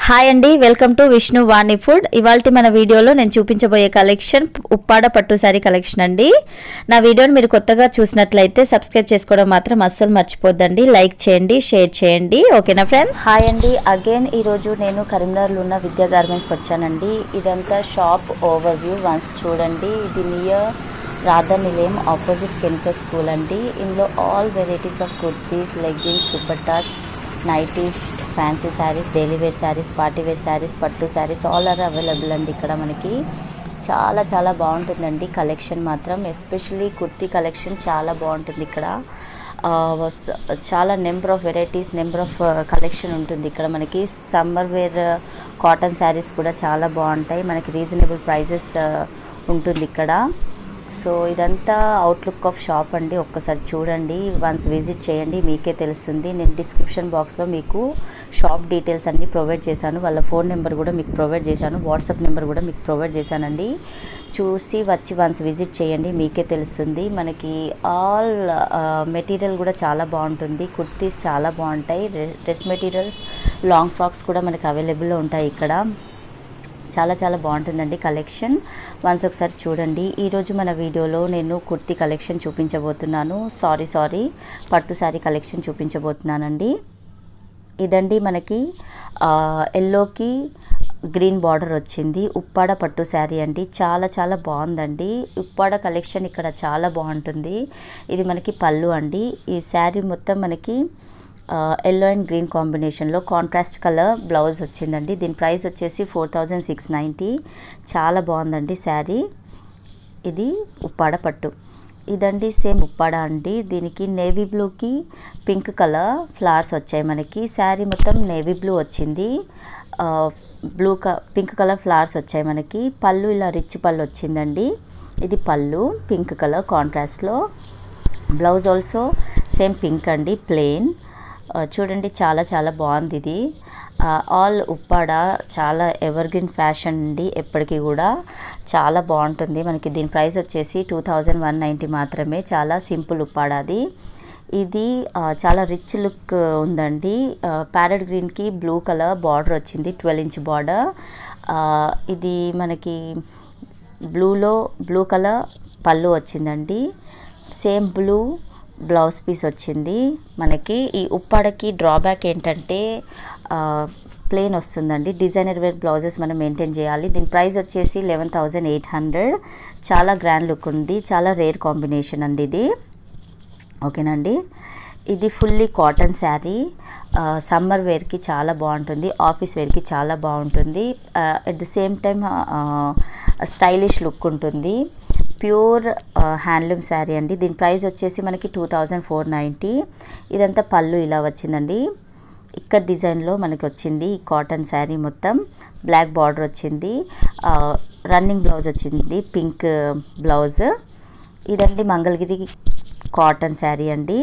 hi అండి welcome to Vishnu Vani food ఇవాళ మన వీడియోలో నేను చూపించబోయే కలెక్షన్ ఉప్పాడ పట్టు శారీ కలెక్షన్ అండి నా వీడియోని మీరు కొత్తగా చూసినట్లయితే సబ్స్క్రైబ్ చేసుకోవడం మాత్రం అస్సలు మర్చిపోద్దండి లైక్ చేయండి షేర్ చేయండి ఓకేనా ఫ్రెండ్స్ హాయ్ అండి అగైన్ ఈరోజు నేను కరీంనగర్లో ఉన్న విద్యా గార్మెంట్స్కి వచ్చానండి ఇదంతా షాప్ ఓవర్ వ్యూ వన్స్ చూడండి ఇది నియర్ రాధా నిలయం ఆపోజిట్ కెమికల్ స్కూల్ అండి ఇందులో all varieties of kurtis leggings dupattas nighties fancy saris daily wear saris party wear saris పట్టు శారీస్ ఆల్ ఆర్ అవైలబుల్ అండి ఇక్కడ మనకి చాలా చాలా బాగుంటుందండి కలెక్షన్ మాత్రం ఎస్పెషల్లీ కుర్తీ కలెక్షన్ చాలా బాగుంటుంది ఇక్కడ ఆ, వస్- చాలా number of varieties number of collection ఉంటుంది ఇక్కడ మనకి సమ్మర్ వేర్ కాటన్ శారీస్ కూడా చాలా బాగుంటాయి మనకి రీజనబుల్ ప్రైజెస్ ఉంటుంది ఇక్కడ సో ఇదంతా అవుట్లుక్ ఆఫ్ షాప్ అండి ఒక్కసారి చూడండి వన్స్ విజిట్ చేయండి మీకే తెలుస్తుంది నేను డిస్క్రిప్షన్ బాక్స్లో మీకు షాప్ డీటెయిల్స్ అన్నీ ప్రొవైడ్ చేశాను వాళ్ళ ఫోన్ నెంబర్ కూడా మీకు ప్రొవైడ్ చేశాను వాట్సాప్ నెంబర్ కూడా మీకు ప్రొవైడ్ చేశానండి చూసి వచ్చి వన్స్ విజిట్ చేయండి మీకే తెలుస్తుంది మనకి ఆల్ మెటీరియల్ కూడా చాలా బాగుంటుంది కుర్తీస్ చాలా బాగుంటాయి డ్రెస్ మెటీరియల్స్ లాంగ్ ఫ్రాక్స్ కూడా మనకి అవైలబుల్లో ఉంటాయి ఇక్కడ చాలా చాలా బాగుంటుందండి కలెక్షన్ వన్స్ ఒకసారి చూడండి ఈరోజు మన వీడియోలో నేను కుర్తీ కలెక్షన్ చూపించబోతున్నాను సారీ సారీ పట్టు శారీ కలెక్షన్ చూపించబోతున్నానండి ఇదండి మనకి ఎల్లోకి గ్రీన్ బార్డర్ వచ్చింది ఉప్పాడ పట్టు శారీ అండి చాలా చాలా బాగుందండి ఉప్పాడ కలెక్షన్ ఇక్కడ చాలా బాగుంటుంది ఇది మనకి పళ్ళు అండి ఈ శారీ మొత్తం మనకి ఎల్లో అండ్ గ్రీన్ కాంబినేషన్లో కాంట్రాస్ట్ కలర్ బ్లౌజ్ వచ్చిందండి దీని ప్రైస్ వచ్చేసి ఫోర్ థౌజండ్ సిక్స్ నైంటీ చాలా బాగుందండి శారీ ఇది ఉప్పాడ పట్టు ఇదండి సేమ్ ఉప్పాడ అండి దీనికి నేవీ బ్లూకి పింక్ కలర్ ఫ్లవర్స్ వచ్చాయి మనకి శారీ మొత్తం నేవీ బ్లూ వచ్చింది ఆ, బ్లూ క పింక్ కలర్ ఫ్లవర్స్ వచ్చాయి మనకి పళ్ళు ఇలా రిచ్ పళ్ళు వచ్చిందండి ఇది పళ్ళు పింక్ కలర్ కాంట్రాస్ట్లో బ్లౌజ్ ఆల్సో సేమ్ పింక్ అండి ప్లెయిన్ చూడండి చాలా చాలా బాగుంది ఇది ఆల్ ఉప్పాడ చాలా ఎవర్ గ్రీన్ ఫ్యాషన్ అండి ఎప్పటికీ కూడా చాలా బాగుంటుంది మనకి దీని ప్రైస్ వచ్చేసి టూ థౌజండ్ వన్ నైంటీ మాత్రమే చాలా సింపుల్ ఉప్పాడ అది ఇది ఆ, చాలా రిచ్ లుక్ ఉందండి ప్యారెట్ గ్రీన్కి బ్లూ కలర్ బార్డర్ వచ్చింది ట్వెల్వ్ ఇంచ్ బార్డర్ ఇది మనకి బ్లూలో బ్లూ కలర్ పళ్ళు వచ్చిందండి సేమ్ బ్లూ బ్లౌజ్ పీస్ వచ్చింది మనకి ఈ ఉప్పాడకి డ్రాబ్యాక్ ఏంటంటే ప్లెయిన్ వస్తుందండి డిజైనర్ వేర్ బ్లౌజెస్ మనం మెయింటైన్ చేయాలి దీని ప్రైస్ వచ్చేసి లెవెన్ థౌజండ్ ఎయిట్ హండ్రెడ్ చాలా గ్రాండ్ లుక్ ఉంది చాలా రేర్ కాంబినేషన్ అండి ఇది ఓకేనండి ఇది ఫుల్లీ కాటన్ శారీ సమ్మర్ వేర్కి చాలా బాగుంటుంది ఆఫీస్ వేర్కి చాలా బాగుంటుంది at the same time stylish look ఉంటుంది ప్యూర్ హ్యాండ్లూమ్ శారీ అండి దీని ప్రైస్ వచ్చేసి మనకి టూ థౌజండ్ ఫోర్ నైంటీ ఇదంతా పళ్ళు ఇలా వచ్చిందండి ఇక్కడ డిజైన్లో మనకి వచ్చింది ఈ కాటన్ శారీ మొత్తం బ్లాక్ బార్డర్ వచ్చింది రన్నింగ్ బ్లౌజ్ వచ్చింది పింక్ బ్లౌజ్ ఇదండి మంగళగిరి కాటన్ శారీ అండి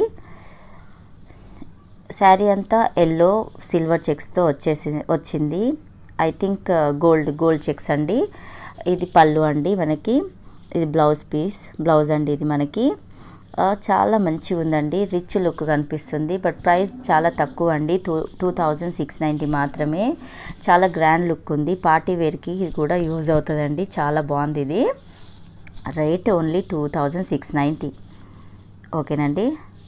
శారీ అంతా ఎల్లో సిల్వర్ చెక్స్తో వచ్చేసి వచ్చింది I think gold gold checks అండి ఇది పళ్ళు అండి మనకి ఇది బ్లౌజ్ పీస్ బ్లౌజ్ అండి ఇది మనకి ఆ, చాలా మంచిగా ఉందండి రిచ్ లుక్ కనిపిస్తుంది బట్ ప్రైస్ చాలా తక్కువ అండి two two thousand six ninety మాత్రమే చాలా గ్రాండ్ లుక్ ఉంది పార్టీ వేర్కి కూడా యూజ్ అవుతుందండి చాలా బాగుంది ఇది rate only two thousand six ninety ఓకేనండి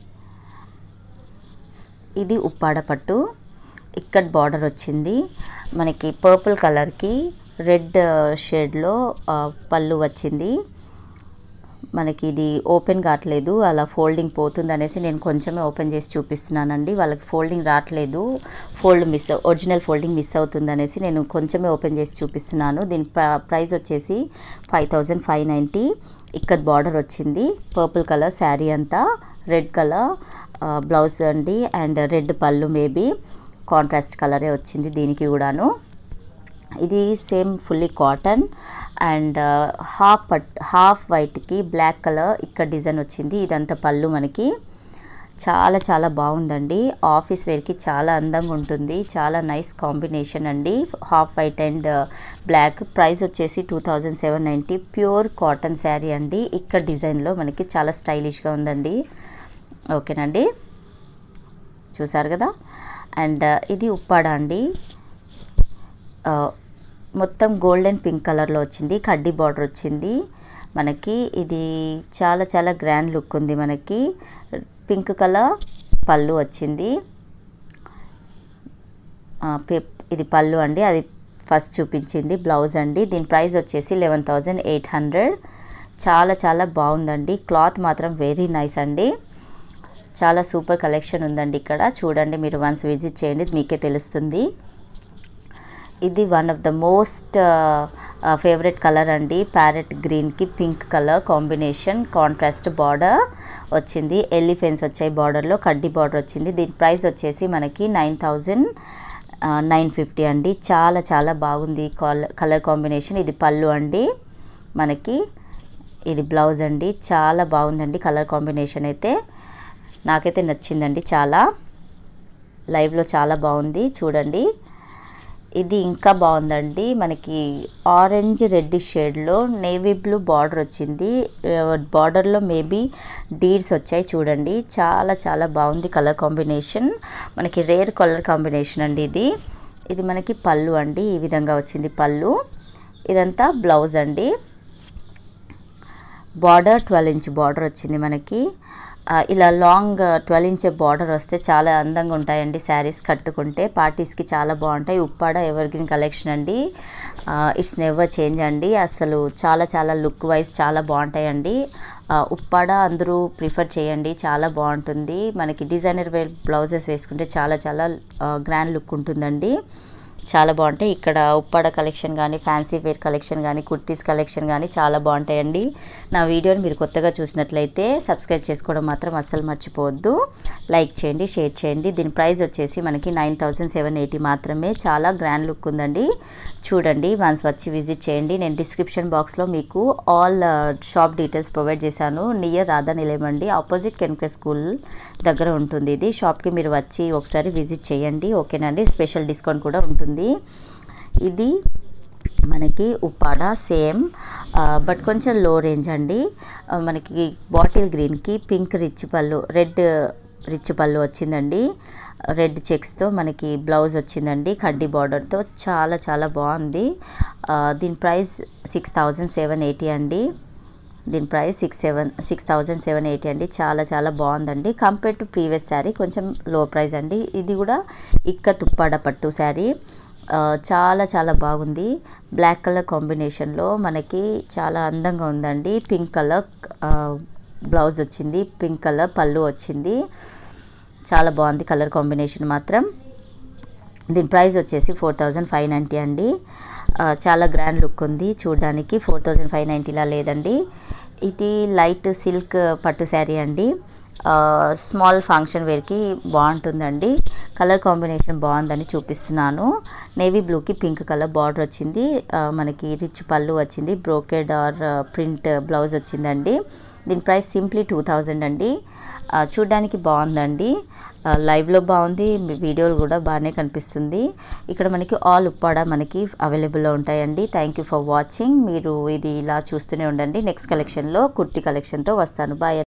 ఇది ఉప్పాడ పట్టు ఇక్కడ బార్డర్ వచ్చింది మనకి పర్పుల్ కలర్కి రెడ్ షేడ్లో పళ్ళు వచ్చింది మనకి ఇది ఓపెన్ కావట్లేదు అలా ఫోల్డింగ్ పోతుంది అనేసి నేను కొంచెమే ఓపెన్ చేసి చూపిస్తున్నానండి వాళ్ళకి ఫోల్డింగ్ రావట్లేదు fold miss original folding miss అవుతుంది అనేసి నేను కొంచెమే ఓపెన్ చేసి చూపిస్తున్నాను దీని ప్ర- ప్రైస్ వచ్చేసి ఫైవ్ థౌజండ్ ఫైవ్ నైంటీ ఇక్కడ బార్డర్ వచ్చింది పర్పుల్ కలర్ శారీ అంతా రెడ్ కలర్ బ్లౌజ్ అండి అండ్ రెడ్ పళ్ళు మేబీ కాంట్రాస్ట్ కలరే వచ్చింది దీనికి కూడాను ఇది same fully cotton and half పట్ హాఫ్ వైట్కి బ్లాక్ కలర్ ఇక్కడ డిజైన్ వచ్చింది ఇదంతా పళ్ళు మనకి చాలా చాలా బాగుందండి ఆఫీస్ వేర్కి చాలా అందంగా ఉంటుంది చాలా నైస్ కాంబినేషన్ అండి half white and black price వచ్చేసి two thousand seven ninety pure cotton sari అండి ఇక్కడ డిజైన్లో మనకి చాలా స్టైలిష్గా ఉందండి ఓకేనండి చూసారు కదా అండ్ ఇది ఉప్పాడ అండి ఆ, మొత్తం గోల్డెన్ పింక్ కలర్లో వచ్చింది కడ్డీ బార్డర్ వచ్చింది మనకి ఇది చాలా చాలా గ్రాండ్ లుక్ ఉంది మనకి పింక్ కలర్ పళ్ళు వచ్చింది ఆ, పెప్ ఇది పళ్ళు అండి అది ఫస్ట్ చూపించింది బ్లౌజ్ అండి దీని ప్రైస్ వచ్చేసి లెవెన్ థౌజండ్ ఎయిట్ హండ్రెడ్ చాలా చాలా బాగుందండి క్లాత్ మాత్రం వెరీ నైస్ అండి చాలా సూపర్ కలెక్షన్ ఉందండి ఇక్కడ చూడండి మీరు వన్స్ విజిట్ చేయండి మీకే తెలుస్తుంది ఇది one of the most favourite colour అండి ప్యారెట్ గ్రీన్కి pink colour combination contrast border వచ్చింది ఎలిఫెన్స్ వచ్చాయి బార్డర్లో కడ్డీ బార్డర్ వచ్చింది దీని ప్రైస్ వచ్చేసి మనకి నైన్ థౌజండ్ నైన్ ఫిఫ్టీ అండి చాలా చాలా బాగుంది కలర్ కలర్ కాంబినేషన్ ఇది పళ్ళు అండి మనకి ఇది బ్లౌజ్ అండి చాలా బాగుందండి కలర్ కాంబినేషన్ అయితే నాకైతే నచ్చిందండి చాలా లైవ్లో చాలా బాగుంది చూడండి ఇది ఇంకా బాగుందండి మనకి ఆరెంజ్ రెడ్ షేడ్లో నేవీ బ్లూ బార్డర్ వచ్చింది బార్డర్లో మేబీ డీడ్స్ వచ్చాయి చూడండి చాలా చాలా బాగుంది కలర్ కాంబినేషన్ మనకి రేర్ కలర్ కాంబినేషన్ అండి ఇది ఇది మనకి పళ్ళు అండి ఈ విధంగా వచ్చింది పళ్ళు ఇదంతా బ్లౌజ్ అండి బార్డర్ ట్వెల్వ్ ఇంచ్ బార్డర్ వచ్చింది మనకి ఆ, ఇలా లాంగ్ ట్వెల్వ్ ఇంచ్ బార్డర్ వస్తే చాలా అందంగా ఉంటాయండి శారీస్ కట్టుకుంటే పార్టీస్కి చాలా బాగుంటాయి ఉప్పాడ ఎవర్ గ్రీన్ కలెక్షన్ అండి ఇట్స్ నెవర్ చేంజ్ అండి అసలు చాలా చాలా లుక్ వైజ్ చాలా బాగుంటాయండి ఆ, ఉప్పాడ అందరూ ప్రిఫర్ చేయండి చాలా బాగుంటుంది మనకి డిజైనర్ వేర్ బ్లౌజెస్ వేసుకుంటే చాలా చాలా గ్రాండ్ లుక్ ఉంటుందండి చాలా బాగుంటాయి ఇక్కడ ఉప్పాడ కలెక్షన్ కానీ ఫ్యాన్సీ వేర్ కలెక్షన్ కానీ కుర్తీస్ కలెక్షన్ కానీ చాలా బాగుంటాయండి నా వీడియోని మీరు కొత్తగా చూసినట్లయితే సబ్స్క్రైబ్ చేసుకోవడం మాత్రం అస్సలు మర్చిపోవద్దు లైక్ చేయండి షేర్ చేయండి దీని ప్రైస్ వచ్చేసి మనకి నైన్ థౌజండ్ సెవెన్ ఎయిటీ మాత్రమే చాలా గ్రాండ్ లుక్ ఉందండి చూడండి వన్స్ వచ్చి విజిట్ చేయండి నేను డిస్క్రిప్షన్ బాక్స్లో మీకు ఆల్ షాప్ డీటెయిల్స్ ప్రొవైడ్ చేశాను నియర్ రాధా నిలయం అండి ఆపోజిట్ కెన్కే స్కూల్ దగ్గర ఉంటుంది ఇది షాప్కి మీరు వచ్చి ఒకసారి విజిట్ చేయండి ఓకేనండి స్పెషల్ డిస్కౌంట్ కూడా ఉంటుంది ఇది మనకి ఉప్పాడ సేమ్ బట్ కొంచెం లో రేంజ్ అండి ఆ, మనకి బాటిల్ గ్రీన్కి పింక్ రిచ్ పళ్ళు రెడ్ రిచ్ పళ్ళు వచ్చిందండి రెడ్ చెక్స్తో మనకి బ్లౌజ్ వచ్చిందండి కడ్డీ బార్డర్తో చాలా చాలా బాగుంది ఆ, దీని price six thousand seven eighty అండి దీని price six seven six thousand seven eighty అండి చాలా చాలా బాగుందండి కంపేర్ టు ప్రీవియస్ శారీ కొంచెం లో ప్రైస్ అండి ఇది కూడా ఇక్క తుప్పాడ పట్టు శారీ ఆ, చాలా చాలా బాగుంది బ్లాక్ కలర్ కాంబినేషన్లో మనకి చాలా అందంగా ఉందండి పింక్ కలర్ బ్లౌజ్ వచ్చింది పింక్ కలర్ పళ్ళు వచ్చింది చాలా బాగుంది కలర్ కాంబినేషన్ మాత్రం దీని ప్రైస్ వచ్చేసి ఫోర్ థౌజండ్ ఫైవ్ నైంటీ అండి ఆ, చాలా గ్రాండ్ లుక్ ఉంది చూడడానికి ఫోర్ థౌజండ్ ఫైవ్ నైంటీలా లేదండి ఇది లైట్ సిల్క్ పట్టు శారీ అండి ఆ, స్మాల్ ఫంక్షన్ వేర్కి బాగుంటుందండి కలర్ కాంబినేషన్ బాగుందని చూపిస్తున్నాను నేవీ బ్లూకి పింక్ కలర్ బార్డర్ వచ్చింది ఆ, మనకి రిచ్ పళ్ళు వచ్చింది బ్రోకెడ్ ఆర్ ప్రింట్ బ్లౌజ్ వచ్చిందండి దీని ప్రైస్ సింప్లీ టూ థౌజండ్ అండి ఆ, చూడ్డానికి బాగుందండి ఆ, లైవ్లో బాగుంది మీ వీడియోలు కూడా బాగానే కనిపిస్తుంది ఇక్కడ మనకి ఆల్ ఉప్పాడ మనకి అవైలబుల్లో ఉంటాయండి థ్యాంక్ యూ ఫర్ వాచింగ్ మీరు ఇది ఇలా చూస్తూనే ఉండండి నెక్స్ట్ కలెక్షన్లో కుర్తీ కలెక్షన్తో వస్తాను బాయ్